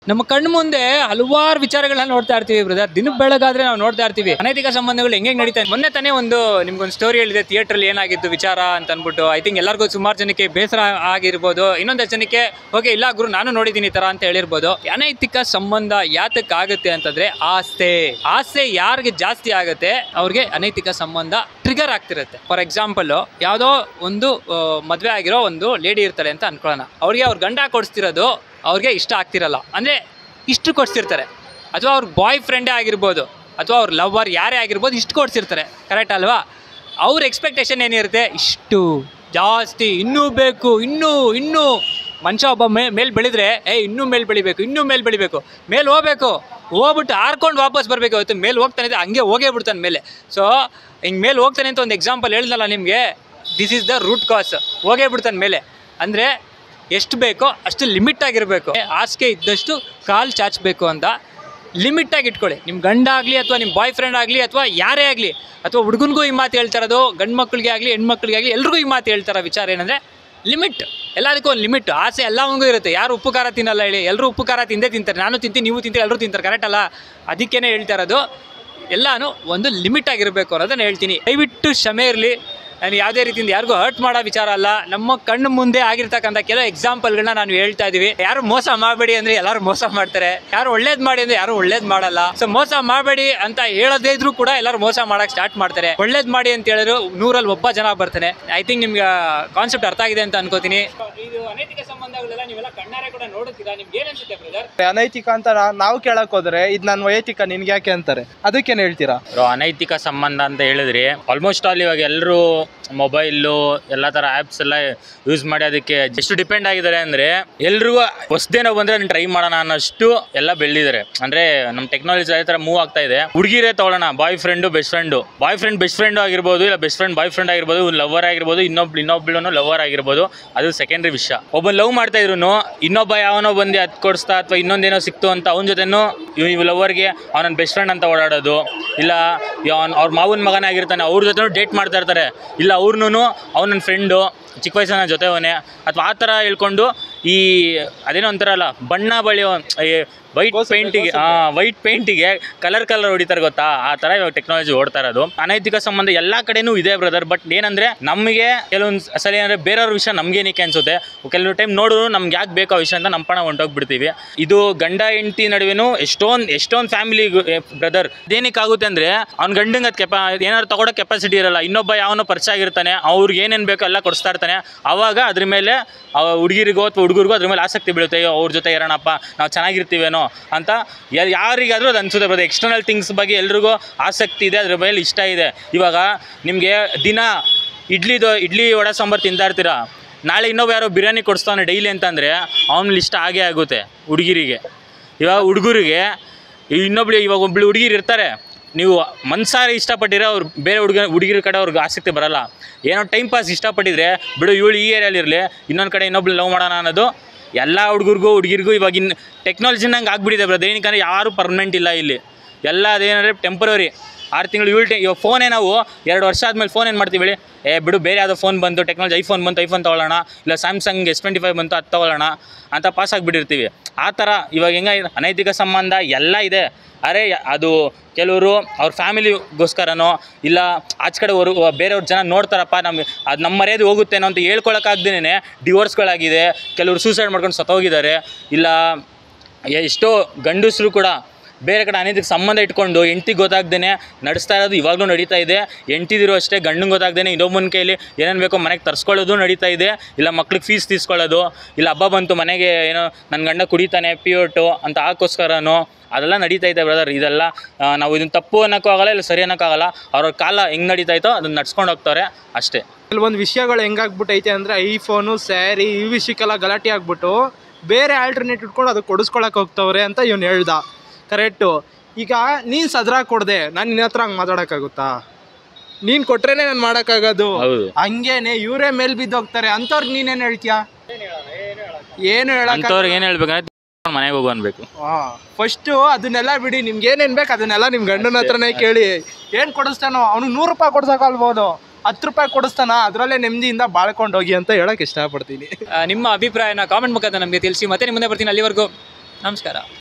ನಮ್ಮ ಕಣ್ಣು ಮುಂದೆ ಹಲವಾರು ವಿಚಾರಗಳನ್ನ ನೋಡ್ತಾ ಇರ್ತೀವಿ ಬ್ರದರ್ ದಿನ ಬೆಳಗಾದ್ರೆ ನಾವು ನೋಡ್ತಾ ಇರ್ತೀವಿ ಅನೈತಿಕ ಸಂಬಂಧಗಳು ಹೆಂಗೆ ನಡೀತಾ ಇದೆ ಮೊನ್ನೆ ತಾನೇ ಒಂದು ನಿಮ್ಗೊಂದು ಸ್ಟೋರಿ ಹೇಳಿದೆ ಥಿಯೇಟ್ರಲ್ಲಿ ಏನಾಗಿತ್ತು ವಿಚಾರ ಅಂತ ಅಂದ್ಬಿಟ್ಟು ಐ ಥಿಂಕ್ ಎಲ್ಲರಿಗೂ ಸುಮಾರು ಜನಕ್ಕೆ ಬೇಸರ ಆಗಿರ್ಬೋದು ಇನ್ನೊಂದಷ್ಟು ಜನಕ್ಕೆ ಓಕೆ ಇಲ್ಲ ಗುರು ನಾನು ನೋಡಿದ್ದೀನಿ ಈ ಥರ ಅಂತ ಹೇಳಿರ್ಬೋದು ಅನೈತಿಕ ಸಂಬಂಧ ಯಾತಕ್ಕಾಗುತ್ತೆ ಅಂತಂದ್ರೆ ಆಸ್ತೆ ಆಸ್ತೆ ಯಾರಿಗೆ ಜಾಸ್ತಿ ಆಗುತ್ತೆ ಅವ್ರಿಗೆ ಅನೈತಿಕ ಸಂಬಂಧ ಟ್ರಿಗರ್ ಆಗ್ತಿರುತ್ತೆ ಫಾರ್ ಎಕ್ಸಾಂಪಲ್ ಯಾವುದೋ ಒಂದು ಆ, ಮದ್ವೆ ಆಗಿರೋ ಒಂದು ಲೇಡಿ ಇರ್ತಾರೆ ಅಂತ ಅನ್ಕೊಳ್ಳೋಣ ಅವ್ರಿಗೆ ಅವ್ರ ಗಂಡ ಕೊಡಿಸ್ತಿರೋದು ಅವ್ರಿಗೆ ಇಷ್ಟ ಆಗ್ತಿರಲ್ಲ ಅಂದರೆ ಇಷ್ಟು ಕೊಡ್ಸಿರ್ತಾರೆ ಅಥವಾ ಅವ್ರ ಬಾಯ್ ಫ್ರೆಂಡೇ ಆಗಿರ್ಬೋದು ಅಥವಾ ಅವ್ರ ಲವರ್ ಯಾರೇ ಆಗಿರ್ಬೋದು ಇಷ್ಟು ಕೊಡ್ಸಿರ್ತಾರೆ ಕರೆಕ್ಟ್ ಅಲ್ವಾ ಅವ್ರ ಎಕ್ಸ್ಪೆಕ್ಟೇಷನ್ ಏನಿರುತ್ತೆ ಇಷ್ಟು ಜಾಸ್ತಿ ಇನ್ನೂ ಬೇಕು ಇನ್ನೂ ಇನ್ನೂ ಮನುಷ್ಯ ಒಬ್ಬ ಮೇ ಮೇಲೆ ಬೆಳೆದ್ರೆ ಏ ಇನ್ನೂ ಮೇಲೆ ಬೆಳಿಬೇಕು ಇನ್ನೂ ಮೇಲೆ ಬೆಳಿಬೇಕು ಮೇಲೆ ಹೋಗ್ಬೇಕು ಹೋಗ್ಬಿಟ್ಟು ಹಾರ್ಕೊಂಡು ವಾಪಸ್ ಬರಬೇಕು ಇವತ್ತು ಮೇಲೆ ಹೋಗ್ತಾನೆ ಇದ್ರೆ ಹಂಗೆ ಹೋಗೇ ಬಿಡ್ತಾನೆ ಮೇಲೆ ಸೊ ಹಿಂಗೆ ಮೇಲೆ ಹೋಗ್ತಾನೆ ಅಂತ ಒಂದು ಎಕ್ಸಾಂಪಲ್ ಹೇಳ್ದಲ್ಲ ನಿಮಗೆ ದಿಸ್ ಇಸ್ ದ ರೂಟ್ ಕಾಸ್ ಹೋಗೇ ಬಿಡ್ತಾನೆ ಮೇಲೆ ಅಂದರೆ ಎಷ್ಟು ಬೇಕೋ ಅಷ್ಟು ಲಿಮಿಟ್ ಆಗಿರಬೇಕು ಹಾಸಿಗೆ ಇದ್ದಷ್ಟು ಕಾಲು ಚಾಚಬೇಕು ಅಂತ ಲಿಮಿಟಾಗಿ ಇಟ್ಕೊಳ್ಳಿ ನಿಮ್ಮ ಗಂಡ ಆಗಲಿ ಅಥವಾ ನಿಮ್ಮ ಬಾಯ್ ಫ್ರೆಂಡ್ ಆಗಲಿ ಅಥವಾ ಯಾರೇ ಆಗಲಿ ಅಥವಾ ಹುಡುಗನಿಗೂ ಈ ಮಾತು ಹೇಳ್ತಾ ಇರೋದು ಗಂಡು ಮಕ್ಕಳಿಗೆ ಆಗಲಿ ಹೆಣ್ಮಕ್ಳಿಗೆ ಆಗಲಿ ಎಲ್ರಿಗೂ ಈ ಮಾತು ಹೇಳ್ತಾರೋ ವಿಚಾರ ಏನಂದರೆ ಲಿಮಿಟ್ ಎಲ್ಲದಕ್ಕೂ ಒಂದು ಲಿಮಿಟ್ ಆಸೆ ಎಲ್ಲವಂಗೂ ಇರುತ್ತೆ ಯಾರು ಉಪ್ಪು ಖಾರ ತಿನ್ನಲ್ಲ ಹೇಳಿ ಎಲ್ಲರೂ ಉಪ್ಪು ಖಾರ ತಿಂದೇ ತಿಂತಾರೆ ನಾನು ತಿಂತೀನಿ ನೀವು ತಿಂತೀರಿ ಎಲ್ಲರೂ ತಿಂತಾರೆ ಕರೆಕ್ಟ್ ಅಲ್ಲ ಅದಕ್ಕೇ ಹೇಳ್ತಾ ಇರೋದು ಎಲ್ಲಾನು ಒಂದು ಲಿಮಿಟ್ ಆಗಿರಬೇಕು ಅನ್ನೋದನ್ನ ಹೇಳ್ತೀನಿ ದಯವಿಟ್ಟು ಕ್ಷಮೆ ಇರಲಿ ನಾನು ಯಾವುದೇ ರೀತಿಯಿಂದ ಯಾರಿಗೂ ಹರ್ಟ್ ಮಾಡೋ ವಿಚಾರ ಅಲ್ಲ ನಮ್ಮ ಕಣ್ಣು ಮುಂದೆ ಆಗಿರ್ತಕ್ಕಂಥ ಕೆಲವು ಎಕ್ಸಾಂಪಲ್ಗಳನ್ನ ನಾನು ಹೇಳ್ತಾ ಇದೀವಿ ಯಾರು ಮೋಸ ಮಾಡಬೇಡಿ ಅಂದ್ರೆ ಎಲ್ಲರೂ ಮೋಸ ಮಾಡ್ತಾರೆ ಯಾರು ಒಳ್ಳೇದ್ ಮಾಡಿ ಅಂದ್ರೆ ಯಾರು ಒಳ್ಳೇದ್ ಮಾಡಲ್ಲ ಸೊ ಮೋಸ ಮಾಡಬೇಡಿ ಅಂತ ಹೇಳದೇ ಇದ್ರು ಕೂಡ ಎಲ್ಲರೂ ಮೋಸ ಮಾಡಕ್ ಸ್ಟಾರ್ಟ್ ಮಾಡ್ತಾರೆ ಒಳ್ಳೇದ್ ಮಾಡಿ ಅಂತ ಹೇಳಿದ್ರು ನೂರಲ್ಲಿ ಒಬ್ಬ ಜನ ಬರ್ತಾನೆ ಐ ಥಿಂಕ್ ನಿಮ್ಗೆ ಕಾನ್ಸೆಪ್ಟ್ ಅರ್ಥ ಆಗಿದೆ ಅಂತ ಅನ್ಕೋತೀನಿ ಇದು ಅನೈತಿಕ ಸಂಬಂಧಗಳೆಲ್ಲ ನೀವೆಲ್ಲ ಕಣ್ಣಾರೆ ಕೂಡ ನೋಡುತ್ತೀರಾ ನಿಮ್ಗೆ ಏನ್ ಅನ್ಸುತ್ತೆ ಬ್ರದರ್ ಅನೈತಿಕ ಅಂತ ನಾ- ನಾವು ಕೇಳಕ್ ಹೋದ್ರೆ ಇದು ನನ್ನ ವೈಯಕ್ತಿಕ ನಿನ್ಗೆ ಯಾಕೆ ಅಂತಾರೆ ಅದಕ್ಕೇನು ಹೇಳ್ತೀರಾ ಬ್ರೋ ಅನೈತಿಕ ಸಂಬಂಧ ಅಂತ ಹೇಳಿದ್ರಿ ಆಲ್ಮೋಸ್ಟ್ ಆಲ್ ಇವಾಗ ಎಲ್ಲರೂ ಮೊಬೈಲು ಎಲ್ಲ ಥರ ಆ್ಯಪ್ಸ್ ಎಲ್ಲ ಯೂಸ್ ಮಾಡಿ ಅದಕ್ಕೆ ಎಷ್ಟು ಡಿಪೆಂಡ್ ಆಗಿದ್ದಾರೆ ಅಂದರೆ ಎಲ್ರಿಗೂ ಹೊಸದೇನೋ ಬಂದರೆ ಟ್ರೈ ಮಾಡೋಣ ಅನ್ನೋಷ್ಟು ಎಲ್ಲ ಬೆಳೆದಿದ್ದಾರೆ ಅಂದರೆ ನಮ್ಮ ಟೆಕ್ನಾಲಜಿ ಅದೇ ಥರ ಮೂವ್ ಆಗ್ತಾ ಇದೆ ಹುಡುಗಿರೇ ತೊಗೊಳ್ಳೋಣ boy friend best friend boy friend best friend ಆಗಿರ್ಬೋದು ಇಲ್ಲ ಬೆಸ್ಟ್ ಫ್ರೆಂಡ್ ಬಾಯ್ ಫ್ರೆಂಡ್ ಆಗಿರ್ಬೋದು ಲವರ್ ಆಗಿರ್ಬೋದು ಇನ್ನೊಬ್ಳು ಇನ್ನೊಬ್ಳು ಲವರ್ ಆಗಿರ್ಬೋದು ಅದು ಸೆಕೆಂಡ್ರಿ ವಿಷಯ ಒಬ್ಬ ಲವ್ ಮಾಡ್ತಾ ಇದ್ರು ಇನ್ನೊಬ್ಬ ಯಾವನೋ ಬಂದು ಅದು ಕೊಡಿಸ್ತಾ ಅಥವಾ ಇನ್ನೊಂದೇನೋ ಸಿಕ್ತು ಅಂತ ಅವನ ಜೊತೆನೂ ಇವ್ ಲವರ್ಗೆ ಅವನ ಬೆಸ್ಟ್ ಫ್ರೆಂಡ್ ಅಂತ ಓಡಾಡೋದು ಇಲ್ಲ ಅವ್ನ ಅವ್ರ ಮಾವನ ಮಗನೇ ಆಗಿರ್ತಾನೆ ಅವ್ರ ಜೊತೆನೂ ಡೇಟ್ ಮಾಡ್ತಾ ಇರ್ತಾರೆ ಇಲ್ಲ ಅವ್ರನ್ನೂ ಅವ್ನ ನನ್ನ ಫ್ರೆಂಡು ಚಿಕ್ಕ ವಯಸ್ಸಿನ ಜೊತೆವನೇ ಅಥವಾ ಆ ಥರ ಹೇಳ್ಕೊಂಡು ಈ ಅದೇನೋ ಒಂಥರಲ್ಲ ಬಣ್ಣ ಬಳಿಯೋ ವೈಟ್ ಗೋಸುಂಬೆ, ಪೇಂಟಿಗೆ ಗೋಸುಂಬೆ. ಹಾಂ ವೈಟ್ ಪೇಂಟಿಗೆ ಕಲರ್ ಕಲರ್ ಹೊಡಿತಾರೆ ಗೊತ್ತಾ ಆ ಥರ ಇವಾಗ ಟೆಕ್ನಾಲಜಿ ಓಡ್ತಾ ಇರೋದು ಅನೈತಿಕ ಸಂಬಂಧ ಎಲ್ಲ ಕಡೆನೂ ಇದೆ ಬ್ರದರ್ ಬಟ್ ಏನಂದ್ರೆ ನಮಗೆ ಕೆಲವೊಂದು ಸಲ ಏನಂದ್ರೆ ಬೇರೆಯವ್ರ ವಿಷಯ ನಮ್ಗೇನಕ್ಕೆ ಅನ್ಸುತ್ತೆ ಕೆಲವು ಟೈಮ್ ನೋಡಿದ್ರು ನಮ್ಗೆ ಯಾಕೆ ಬೇಕು ಆ ವಿಷಯ ಅಂತ ನಮ್ಮ ಪಣ ಹೊಂಟೋಗ್ಬಿಡ್ತೀವಿ ಇದು ಗಂಡ ಹೆಂಡತಿ ನಡುವೆನೂ ಎಷ್ಟೊಂದು ಎಷ್ಟೊಂದು ಫ್ಯಾಮಿಲಿ ಬ್ರದರ್ ಇದೇನಕ್ಕಾಗುತ್ತೆ ಅಂದ್ರೆ ಅವ್ನ ಗಂಡಂಗೆ ಅದು ಕೆಪಾ ಏನಾದ್ರು ತಗೊಳ್ಳೋ ಕೆಪಾಸಿಟಿ ಇರಲ್ಲ ಇನ್ನೊಬ್ಬ ಯಾವನೋ ಪರಿಚಯ ಆಗಿರ್ತಾನೆ ಅವ್ರಿಗೆ ಏನೇನು ಬೇಕೋ ಎಲ್ಲ ಕೊಡಿಸ್ತಾ ಇರ್ತಾನೆ ಅವಾಗ ಅದ್ರ ಮೇಲೆ ಹುಡುಗಿರಿಗೋ ಅಥವಾ ಹುಡುಗರಿಗೂ ಅದ್ರ ಮೇಲೆ ಆಸಕ್ತಿ ಬೀಳುತ್ತೆ ಅಯ್ಯೋ ಅವ್ರ ಜೊತೆ ಇರೋಣಪ್ಪ ನಾವು ಚೆನ್ನಾಗಿರ್ತೀವೇನೋ ಅಂತ ಯ- ಯಾರಿಗಾದ್ರೂ ಅದು ಅನ್ಸುತ್ತೆ ಬರೋದು ಎಕ್ಸ್ಟರ್ನಲ್ ಥಿಂಗ್ಸ್ ಬಗ್ಗೆ ಎಲ್ರಿಗೂ ಆಸಕ್ತಿ ಇದೆ ಅದ್ರ ಮೇಲೆ ಇಷ್ಟ ಇದೆ ಇವಾಗ ನಿಮಗೆ ದಿನ ಇಡ್ಲಿದು ಇಡ್ಲಿ ವಡೆ ಸಾಂಬಾರು ತಿಂತಾ ಇರ್ತೀರಾ ನಾಳೆ ಇನ್ನೊಬ್ಬ ಯಾರೋ ಬಿರಿಯಾನಿ ಕೊಡಿಸ್ತಾನೆ ಡೈಲಿ ಅಂತಂದರೆ ಅವ್ನ ಇಷ್ಟ ಆಗೇ ಆಗುತ್ತೆ ಹುಡುಗಿರಿಗೆ ಇವಾಗ ಹುಡುಗರಿಗೆ ಇನ್ನೊಬ್ಳು ಇವಾಗ ಒಬ್ಳು ಹುಡುಗಿರು ಇರ್ತಾರೆ ನೀವು ಮನ್ಸಾರಿ ಇಷ್ಟಪಟ್ಟಿರೋ ಅವ್ರು ಬೇರೆ ಹುಡುಗ ಹುಡುಗಿರ ಕಡೆ ಅವ್ರಿಗೆ ಆಸಕ್ತಿ ಬರಲ್ಲ ಏನೋ ಟೈಮ್ ಪಾಸ್ ಇಷ್ಟಪಟ್ಟಿದ್ರೆ ಬಿಡು ಇವಳು ಈ ಏರಿಯಲ್ಲಿ ಇರಲಿ ಇನ್ನೊಂದು ಕಡೆ ಇನ್ನೊಬ್ಳು ಲವ್ ಮಾಡೋಣ ಅನ್ನೋದು ಎಲ್ಲ ಹುಡುಗರಿಗೂ ಹುಡುಗಿರಿಗೂ ಇವಾಗಿನ ಟೆಕ್ನಾಲಜಿ ನಂಗೆ ಆಗ್ಬಿಟ್ಟಿದೆ ಬ್ರದರ್ ಏನಕ್ಕಂದ್ರೆ ಯಾರೂ ಪರ್ಮನೆಂಟ್ ಇಲ್ಲ ಇಲ್ಲಿ ಎಲ್ಲ ಅದೇನಂದರೆ ಟೆಂಪ್ರವರಿ ಆರು ತಿಂಗಳು ಏಳು ಟೈ ಇವಾಗ ಫೋನೇ ನಾವು ಎರಡು ವರ್ಷ ಆದಮೇಲೆ ಫೋನ್ ಏನು ಮಾಡ್ತೀವಿ ಹೇಳಿ ಏ ಬಿಡು ಬೇರೆ ಯಾವುದೋ ಫೋನ್ ಬಂತು ಟೆಕ್ನಾಲಜಿ ಐಫೋನ್ ಬಂತು ಐಫೋನ್ ತೊಗೊಳ್ಳೋಣ ಇಲ್ಲ ಸ್ಯಾಮ್ಸಂಗ್ ಎಸ್ ಟ್ವೆಂಟಿ ಫೈವ್ ಬಂತು ಅದು ತೊಗೊಳ್ಳೋಣ ಅಂತ ಪಾಸ್ ಆಗಿಬಿಟ್ಟಿರ್ತೀವಿ ಆ ಥರ ಇವಾಗ ಹೆಂಗೆ ಅನೈತಿಕ ಸಂಬಂಧ ಎಲ್ಲ ಇದೆ ಅರೆ ಅದು ಕೆಲವರು ಅವ್ರ ಫ್ಯಾಮಿಲಿಗೋಸ್ಕರನೋ ಇಲ್ಲ ಆಚೆ ಕಡೆ ಅವರು ಬೇರೆಯವ್ರ ಜನ ನೋಡ್ತಾರಪ್ಪ ನಮ್ಗೆ ಅದು ನಮ್ಮ ಮರ್ಯಾದೆ ಹೋಗುತ್ತೇನೋ ಅಂತ ಹೇಳ್ಕೊಳಕ್ಕಾಗ್ದೇ ಡಿವೋರ್ಸ್ಗಳಾಗಿದೆ ಕೆಲವರು ಸೂಸೈಡ್ ಮಾಡ್ಕೊಂಡು ಸತ್ತೋಗಿದ್ದಾರೆ ಇಲ್ಲ ಎಷ್ಟೋ ಗಂಡಸರು ಕೂಡ ಬೇರೆ ಕಡೆ ಅನೈತಿಕ ಸಂಬಂಧ ಇಟ್ಕೊಂಡು ಹೆಂಡ್ತಿಗೆ ಗೊತ್ತಾಗ್ದೇ ನಡೆಸ್ತಾ ಇರೋದು ಇವಾಗಲೂ ನಡೀತಾ ಇದೆ ಹೆಂಡ್ತಿದಿರು ಅಷ್ಟೇ ಗಂಡಂಗೆ ಗೊತ್ತಾಗ್ದೇ ಇನ್ನೊಬ್ಬನ ಕೈಲಿ ಏನೇನು ಬೇಕೋ ಮನೆಗೆ ತರಿಸ್ಕೊಳ್ಳೋದು ನಡೀತಾ ಇದೆ ಇಲ್ಲ ಮಕ್ಳಿಗೆ ಫೀಸ್ ತೀಸ್ಕೊಳ್ಳೋದು ಇಲ್ಲ ಹಬ್ಬ ಬಂತು ಮನೆಗೆ ಏನೋ ನನ್ನ ಗಂಡ ಕುಡಿತಾನೆ ಪಿಯೋಟು ಅಂತ ಹಾಕೋಸ್ಕರನೋ ಅದೆಲ್ಲ ನಡೀತಾ ಇದೆ ಬ್ರದರ್ ಇದೆಲ್ಲ ಆ, ನಾವು ಇದನ್ನ ತಪ್ಪು ಅನ್ನೋಕ್ಕೂ ಆಗಲ್ಲ ಇಲ್ಲ ಸರಿ ಅನ್ನೋಕ್ಕಾಗಲ್ಲ ಅವ್ರ ಕಾಲ ಹೆಂಗೆ ನಡೀತಾ ಇತ್ತೋ ಅದನ್ನ ನಡ್ಸ್ಕೊಂಡು ಹೋಗ್ತಾರೆ ಅಷ್ಟೇ ಕೆಲವೊಂದು ವಿಷಯಗಳು ಹೆಂಗಾಗ್ಬಿಟ್ಟೈತೆ ಅಂದರೆ ಐಫೋನು ಸ್ಯಾರಿ ಈ ವಿಷಯಕ್ಕೆಲ್ಲ ಗಲಾಟೆ ಆಗ್ಬಿಟ್ಟು ಬೇರೆ ಆಲ್ಟರ್ನೇಟ್ ಇಟ್ಕೊಂಡು ಅದು ಕೊಡಿಸ್ಕೊಳಕ್ಕೆ ಹೋಗ್ತವ್ರೆ ಅಂತ ಇವ್ನು ಹೇಳ್ದ ಕರೆಕ್ಟು ಈಗ ನೀನು ಸದ್ರ ಕೊಡದೆ ನಾನು ನಿನ್ನ ಹತ್ರ ಹಂಗೆ ಮಾತಾಡೋಕ್ಕಾಗುತ್ತಾ ನೀನು ಕೊಟ್ರೇನೆ ನಾನು ಮಾಡೋಕ್ಕಾಗೋದು ಹೌದು ಹಂಗೇನೆ ಇವರೇ ಮೇಲ್ ಬಿದ್ದೋಗ್ತಾರೆ ಅಂಥವ್ರಿಗೆ ನೀನೇನು ಹೇಳ್ತೀಯಾ ಏನು ಹೇಳಕ್ಕ ಅಂಥವ್ರಿಗೆ ಏನು ಹೇಳ್ಬೇಕಂದ್ರೆ ಮನೆಗೆ ಹೋಗು ಅನ್ಬೇಕು ಫಸ್ಟು ಅದನ್ನೆಲ್ಲ ಬಿಡಿ ನಿಮ್ಗೆ ಏನೇನು ಬೇಕು ಅದನ್ನೆಲ್ಲ ನಿಮ್ಮ ಗಂಡನ ಹತ್ರನೇ ಕೇಳಿ ಏನು ಕೊಡಿಸ್ತಾನೋ ಅವ್ನು ನೂರು ರೂಪಾಯಿ ಕೊಡ್ಸೋಕಲ್ಬೋದು ಹತ್ತು ರೂಪಾಯಿ ಕೊಡಿಸ್ತಾನ ಅದರಲ್ಲೇ ನೆಮ್ಮದಿಯಿಂದ ಬಾಳ್ಕೊಂಡು ಹೋಗಿ ಅಂತ ಹೇಳಕ್ ಇಷ್ಟಪಡ್ತೀನಿ ಆ, ನಿಮ್ಮ ಅಭಿಪ್ರಾಯನ ಕಾಮೆಂಟ್ ಮುಖಾಂತರ ನಮಗೆ ತಿಳಿಸಿ ಮತ್ತೆ ನಿಮ್ಮ ಮುಂದೆ ಬರ್ತೀನಿ ಅಲ್ಲಿವರೆಗೂ ನಮಸ್ಕಾರ